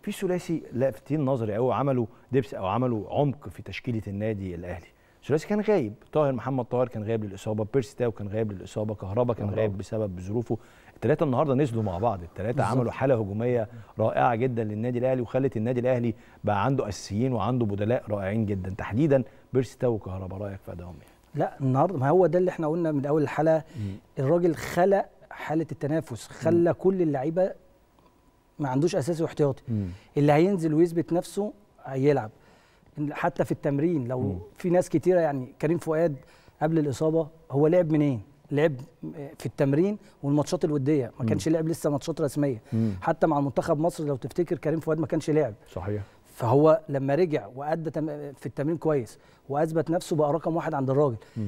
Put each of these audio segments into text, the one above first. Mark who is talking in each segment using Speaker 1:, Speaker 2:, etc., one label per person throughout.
Speaker 1: في ثلاثي لافتين نظري قوي عملوا دبس او عملوا عمق في تشكيله النادي الاهلي ثلاثي كان غايب طاهر محمد طاهر كان غايب للاصابه بيرسي تاو كان غايب للاصابه كهربا كان غايب بسبب ظروفه الثلاثه النهارده نزلوا مع بعض الثلاثه عملوا حاله هجوميه رائعه جدا للنادي الاهلي وخلت النادي الاهلي بقى عنده اساسيين وعنده بدلاء رائعين جدا تحديدا بيرسي تاو وكهربا رايك في ادائهم يعني
Speaker 2: لا النهارده ما هو ده اللي احنا قلنا من اول الحلقه الراجل خلق حاله التنافس خلى كل اللعيبه ما عندوش اساسي واحتياطي اللي هينزل ويثبت نفسه هيلعب حتى في التمرين لو
Speaker 1: مم.
Speaker 2: في ناس كتيره يعني كريم فؤاد قبل الاصابه هو لعب منين لعب في التمرين والماتشات الوديه ما كانش لعب لسه ماتشات رسميه
Speaker 1: مم.
Speaker 2: حتى مع منتخب مصر لو تفتكر كريم فؤاد ما كانش لعب
Speaker 1: صحيح
Speaker 2: فهو لما رجع وادى تم- في التمرين كويس واثبت نفسه بقى رقم واحد عند الراجل
Speaker 1: مم.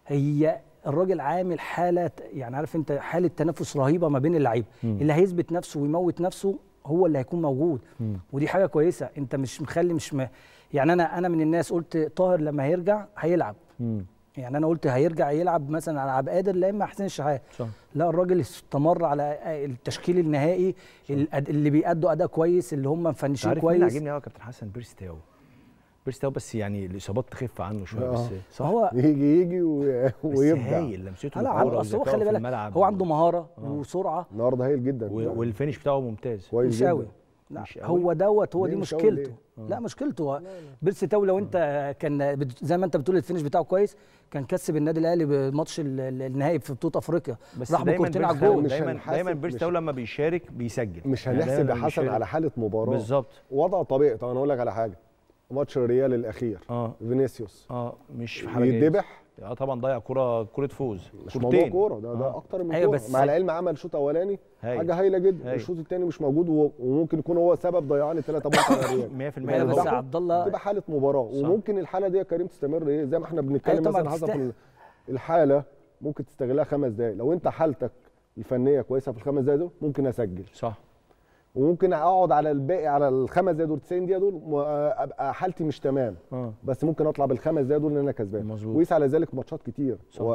Speaker 2: هي الراجل عامل حاله يعني عارف انت حاله تنافس رهيبه ما بين اللعيبه
Speaker 1: مم.
Speaker 2: اللي هيثبت نفسه ويموت نفسه هو اللي هيكون موجود
Speaker 1: مم.
Speaker 2: ودي حاجه كويسه انت مش مخلي مش م... يعني انا انا من الناس قلت طاهر لما هيرجع هيلعب
Speaker 1: مم.
Speaker 2: يعني انا قلت هيرجع يلعب مثلا على عبد قادر لا اما حسين الشحات
Speaker 1: صح
Speaker 2: لا الراجل استمر على التشكيل النهائي الأد- اللي بيأدوا اداء كويس اللي هم
Speaker 1: انت
Speaker 2: مفنشين
Speaker 1: عارف مين اللي
Speaker 2: كويس
Speaker 1: عاجبني قوي يا كابتن حسن بيرسي تاو بيرسي تاو بس يعني الاصابات تخف عنه شويه
Speaker 3: آه.
Speaker 1: بس صح
Speaker 2: هو
Speaker 3: يجي يجي و-
Speaker 1: بس
Speaker 3: ويبدع
Speaker 1: هايل لمسته
Speaker 2: لا
Speaker 1: للكوره
Speaker 2: اصل هو
Speaker 1: وذكائه
Speaker 2: خلي
Speaker 1: في
Speaker 2: بالك
Speaker 1: الملعب
Speaker 2: هو عنده مهاره
Speaker 1: آه.
Speaker 2: وسرعه
Speaker 3: النهارده هايل جدا
Speaker 1: و- والفينش بتاعه ممتاز
Speaker 3: كويس
Speaker 2: مش
Speaker 3: جدا
Speaker 2: قوي لا
Speaker 1: مش قوي؟
Speaker 2: هو دوت هو
Speaker 3: ليه
Speaker 2: دي
Speaker 3: مش قوي
Speaker 2: مشكلته
Speaker 1: ليه؟
Speaker 2: لا مشكلته هو بيرسي تاو لو انت كان بت- زي ما انت بتقول الفينش بتاعه كويس كان كسب النادي الاهلي بماتش ال- ال- النهائي في بطوله افريقيا
Speaker 1: بس
Speaker 2: راح
Speaker 1: دايما
Speaker 2: بكورتين على
Speaker 1: بيرسي تاو
Speaker 2: الجول
Speaker 3: مش
Speaker 1: دايما
Speaker 3: هنحاسب-
Speaker 1: دايما بيرسي
Speaker 3: مش-
Speaker 1: تاو لما بيشارك بيسجل
Speaker 3: مش
Speaker 1: يعني
Speaker 3: هنحسب
Speaker 1: دايما
Speaker 3: يا
Speaker 1: لما
Speaker 3: حسن
Speaker 1: بيشارك-
Speaker 3: على حاله مباراه
Speaker 1: بالظبط
Speaker 3: وضع طبيعي طب انا اقول لك على حاجه ماتش الريال الاخير
Speaker 1: اه
Speaker 3: فينيسيوس
Speaker 1: اه مش في حاجه جيدة.
Speaker 3: يتذبح
Speaker 1: اه طبعا ضيع كوره كوره فوز
Speaker 3: مش موضوع
Speaker 1: كورتين.
Speaker 3: كوره ده ده
Speaker 1: آه.
Speaker 3: اكتر من
Speaker 2: أيوة
Speaker 3: كوره
Speaker 2: بس-
Speaker 3: مع العلم عمل شوط اولاني
Speaker 1: هايل.
Speaker 3: حاجه هايله جدا
Speaker 1: هايل.
Speaker 3: الشوط الثاني مش موجود و- وممكن يكون هو سبب ضيعان الثلاثه بونت على الريال
Speaker 1: 100%
Speaker 2: ايوه بس
Speaker 1: هو-
Speaker 2: عبد الله
Speaker 3: تبقى حاله مباراه
Speaker 1: صح.
Speaker 3: وممكن الحاله دي يا كريم تستمر ايه زي ما احنا بنتكلم
Speaker 2: أيوة طبعاً
Speaker 3: مثلا حسب
Speaker 2: تستاهل.
Speaker 3: ال- الحاله ممكن تستغلها خمس دقائق لو انت حالتك الفنيه كويسه في الخمس دقائق دول ممكن اسجل
Speaker 1: صح
Speaker 3: وممكن اقعد على الباقي على الخمس دقائق دول 90 دقيقه دول م- ابقى حالتي مش تمام
Speaker 1: اه
Speaker 3: بس ممكن اطلع بالخمس دقائق دول ان انا كسبان
Speaker 1: مظبوط.
Speaker 3: وقيس على ذلك ماتشات كتير
Speaker 1: صح.
Speaker 3: هو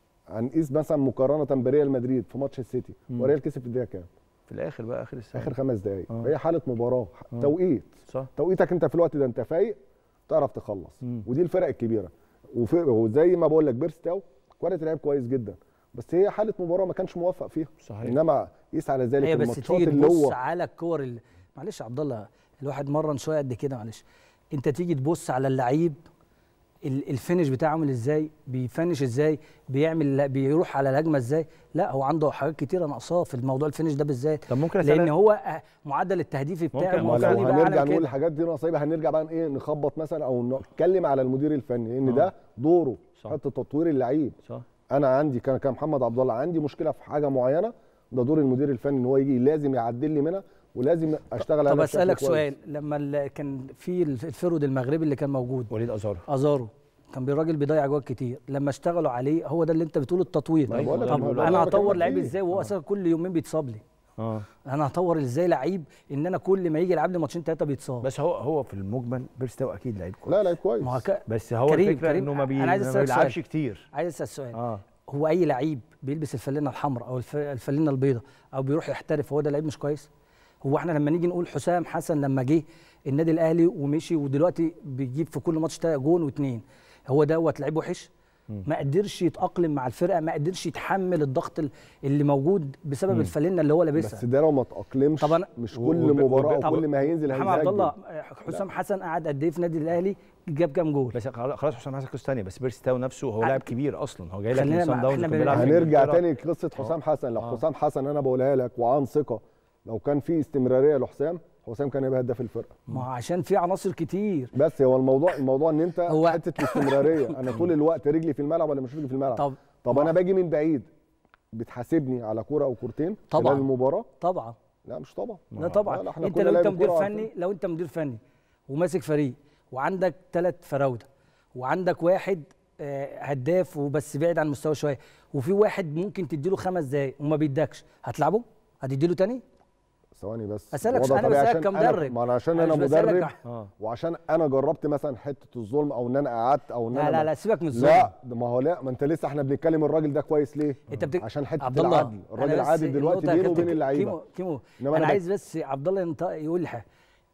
Speaker 3: هنقيس مثلا مقارنه بريال مدريد في ماتش السيتي
Speaker 1: مم.
Speaker 3: وريال كسب في الدقيقه كام؟
Speaker 1: في الاخر بقى اخر السنه
Speaker 3: اخر خمس دقائق
Speaker 1: آه.
Speaker 3: هي حاله مباراه
Speaker 1: آه.
Speaker 3: توقيت
Speaker 1: صح
Speaker 3: توقيتك انت في الوقت ده انت فايق تعرف تخلص
Speaker 1: مم.
Speaker 3: ودي الفرق الكبيره وفي- وزي ما بقول لك بيرستاو كواليتي لعيب كويس جدا بس هي حاله مباراه ما كانش موفق فيها
Speaker 1: صحيح
Speaker 3: انما قيس على ذلك
Speaker 2: هي بس
Speaker 3: الماتشات
Speaker 2: تيجي
Speaker 3: اللي
Speaker 2: تبص
Speaker 3: هو
Speaker 2: على الكور اللي معلش يا عبد الله الواحد مرن شويه قد كده معلش انت تيجي تبص على اللعيب ال- الفينش بتاعه عامل ازاي بيفنش ازاي بيعمل بيروح على الهجمه ازاي لا هو عنده حاجات كتيره ناقصاه في الموضوع الفينش ده بالذات
Speaker 1: طب ممكن
Speaker 2: لان
Speaker 1: اسالك
Speaker 2: هو آه، معدل التهديفي بتاعه
Speaker 1: ممكن-
Speaker 3: ما
Speaker 2: المفروض
Speaker 3: لو
Speaker 2: يبقى
Speaker 3: هنرجع
Speaker 2: اعلى
Speaker 3: نقول
Speaker 2: كده
Speaker 3: الحاجات دي ناقصه يبقى هنرجع بقى ايه نخبط مثلا او نتكلم على المدير الفني ان
Speaker 1: آه.
Speaker 3: ده دوره
Speaker 1: صح.
Speaker 3: حته تطوير اللعيب
Speaker 1: صح
Speaker 3: انا عندي كان كمحمد عبد الله عندي مشكله في حاجه معينه ده دور المدير الفني ان هو يجي لازم يعدل لي منها ولازم اشتغل
Speaker 2: طب
Speaker 3: عليها بشكل
Speaker 2: اسالك
Speaker 3: كويس.
Speaker 2: سؤال لما ال- كان في الف- الفرود المغربي اللي كان موجود
Speaker 1: وليد ازارو
Speaker 2: ازارو كان الراجل بيضيع جوال كتير لما اشتغلوا عليه هو ده اللي انت بتقول التطوير
Speaker 3: ما بقول لك
Speaker 2: طب
Speaker 3: ما ده
Speaker 2: انا
Speaker 3: اللي
Speaker 2: هطور
Speaker 3: بكلمك
Speaker 2: لعيب
Speaker 3: فيه.
Speaker 2: ازاي وهو اساسا كل يومين بيتصاب لي
Speaker 1: اه
Speaker 2: انا هطور ازاي لعيب ان انا كل ما يجي يلعب لي ماتشين ثلاثه بيتصاب
Speaker 1: بس هو هو في المجمل بيرسي تاو اكيد لعيب كويس
Speaker 3: لا لعيب كويس
Speaker 2: ما هو ك...
Speaker 1: بس هو
Speaker 2: كريم-
Speaker 1: الفكره
Speaker 2: كريم،
Speaker 1: انه ما, بي...
Speaker 2: أنا عايز
Speaker 1: ما
Speaker 2: أسألك
Speaker 1: بيلعبش
Speaker 2: سؤال.
Speaker 1: كتير
Speaker 2: عايز اسال سؤال
Speaker 1: اه
Speaker 2: هو اي لعيب بيلبس الفانلة الحمراء او الف- الفانلة البيضاء او بيروح يحترف هو ده لعيب مش كويس هو احنا لما نيجي نقول حسام حسن لما جه النادي الاهلي ومشي ودلوقتي بيجيب في كل ماتش تا- جون واثنين هو دوت لعيب وحش ما قدرش يتاقلم مع الفرقه ما قدرش يتحمل الضغط ال- اللي موجود بسبب الفانلة اللي هو
Speaker 3: بس
Speaker 2: لابسها
Speaker 3: ده لو ما تاقلمش
Speaker 2: طب أنا-
Speaker 3: مش
Speaker 1: و-
Speaker 3: كل
Speaker 1: وب-
Speaker 3: مباراه
Speaker 1: وب-
Speaker 3: او كل ما هينزل
Speaker 2: محمد عبد
Speaker 3: هيسجل
Speaker 2: الله حسام حسن قعد قد ايه في النادي الاهلي جاب كام جول
Speaker 1: بس خلاص حسام حسن قصه ثانيه بس بيرسي تاو نفسه هو
Speaker 2: ع-
Speaker 1: لاعب كبير اصلا هو جاي لك
Speaker 2: خلينا
Speaker 1: من سان
Speaker 2: مع-
Speaker 1: داونز
Speaker 2: إحنا
Speaker 1: كان
Speaker 2: بن-
Speaker 1: بيلعب في
Speaker 3: هنرجع
Speaker 1: إنجلترا.
Speaker 3: تاني لقصه حسام حسن لو
Speaker 1: آه.
Speaker 3: حسام حسن انا بقولها لك وعن ثقه لو كان في استمراريه لحسام حسام كان هيبقى هداف الفرقه
Speaker 2: ما هو عشان في عناصر كتير
Speaker 3: بس هو الموضوع الموضوع ان انت
Speaker 2: هو-
Speaker 3: حته الاستمراريه انا طول الوقت رجلي في الملعب ولا مش رجلي في الملعب
Speaker 2: طب
Speaker 3: طب انا باجي من بعيد بتحاسبني على كوره او كورتين
Speaker 2: طبعاً.
Speaker 3: خلال المباراه
Speaker 2: طبعا
Speaker 3: لا مش طبعا
Speaker 2: لا طبعا
Speaker 3: لا، لا، إحنا
Speaker 2: انت
Speaker 3: كنا
Speaker 2: لو انت
Speaker 3: لعيبة
Speaker 2: مدير
Speaker 3: كورة
Speaker 2: فني لو انت مدير فني وماسك فريق وعندك ثلاث فراوده وعندك واحد آه، هداف وبس بعيد عن مستواه شويه وفي واحد ممكن تديله خمس دقايق وما بيدكش هتلعبه هتديله تاني
Speaker 3: ثواني بس
Speaker 2: أسألك
Speaker 3: الوضع
Speaker 2: أنا
Speaker 3: طبيعي
Speaker 2: بسألك
Speaker 3: عشان
Speaker 2: كمدرب.
Speaker 3: أنا ما انا عشان
Speaker 2: أنا
Speaker 3: انا
Speaker 2: مش بسألك
Speaker 3: مدرب
Speaker 2: ع-
Speaker 1: اه
Speaker 3: وعشان انا جربت مثلا حته الظلم او ان انا قعدت او ان
Speaker 2: لا
Speaker 3: انا
Speaker 2: لا
Speaker 3: ما-
Speaker 2: لا سيبك من الظلم
Speaker 3: لا ده ما هو لا ما انت لسه احنا بنتكلم الراجل ده كويس ليه
Speaker 2: انت بتك...
Speaker 3: عشان حته
Speaker 2: عبد الله
Speaker 3: العدل الراجل
Speaker 2: أنا بس
Speaker 3: عادل دلوقتي
Speaker 2: النقطة يا
Speaker 3: بينه
Speaker 2: كابتن
Speaker 3: وبين اللعيبه
Speaker 2: كيمو كيمو
Speaker 3: إنما
Speaker 2: انا
Speaker 3: أنا
Speaker 2: عايز بس عبد الله ينط- يقول لي حاجه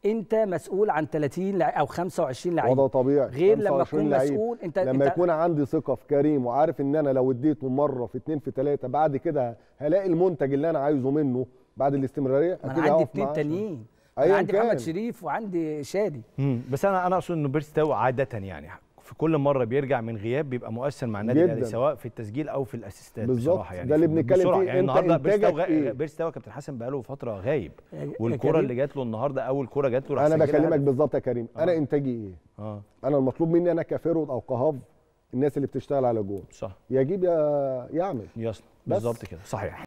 Speaker 2: انت مسؤول عن 30 لع- او 25 لعيب
Speaker 3: وده طبيعي
Speaker 2: غير لما
Speaker 3: 25
Speaker 2: تكون
Speaker 3: لعيب.
Speaker 2: مسؤول انت
Speaker 3: لما
Speaker 2: انت
Speaker 3: يكون عندي ثقه في كريم وعارف ان انا لو اديته مره في اتنين في تلاته بعد كده هلاقي المنتج اللي انا عايزه منه بعد الاستمراريه
Speaker 2: ما
Speaker 3: اكيد
Speaker 2: انا عندي
Speaker 3: هقف
Speaker 2: اثنين
Speaker 3: معاه.
Speaker 2: تانيين
Speaker 3: أياً
Speaker 2: انا عندي محمد
Speaker 3: كان.
Speaker 2: شريف وعندي شادي
Speaker 1: مم. بس انا انا اقصد انه بيرستاو عاده يعني في كل مره بيرجع من غياب بيبقى مؤثر مع النادي
Speaker 3: جداً.
Speaker 1: الاهلي سواء في التسجيل او في الاسيستات
Speaker 3: بالظبط.
Speaker 1: بصراحه يعني
Speaker 3: ده اللي
Speaker 1: في-
Speaker 3: بنتكلم
Speaker 1: بسرعة.
Speaker 3: فيه.
Speaker 1: يعني
Speaker 3: أنت
Speaker 1: النهارده بيرستاو
Speaker 3: إنتاجك
Speaker 1: غ...
Speaker 3: إيه؟
Speaker 1: بيرستاو كابتن حسن بقاله فتره غايب
Speaker 2: يا- يا
Speaker 1: والكره
Speaker 2: كريم.
Speaker 1: اللي جات له النهارده اول كره جات له راح
Speaker 3: انا
Speaker 1: سجلها
Speaker 3: بكلمك
Speaker 1: هدف.
Speaker 3: بالظبط يا كريم انا
Speaker 1: آه.
Speaker 3: انتاجي ايه
Speaker 1: اه
Speaker 3: انا المطلوب مني انا كفيرود او كهاف الناس اللي بتشتغل على جول
Speaker 1: صح
Speaker 3: يجيب يا يعمل
Speaker 1: يصل
Speaker 3: بس.
Speaker 1: بالظبط كده صحيح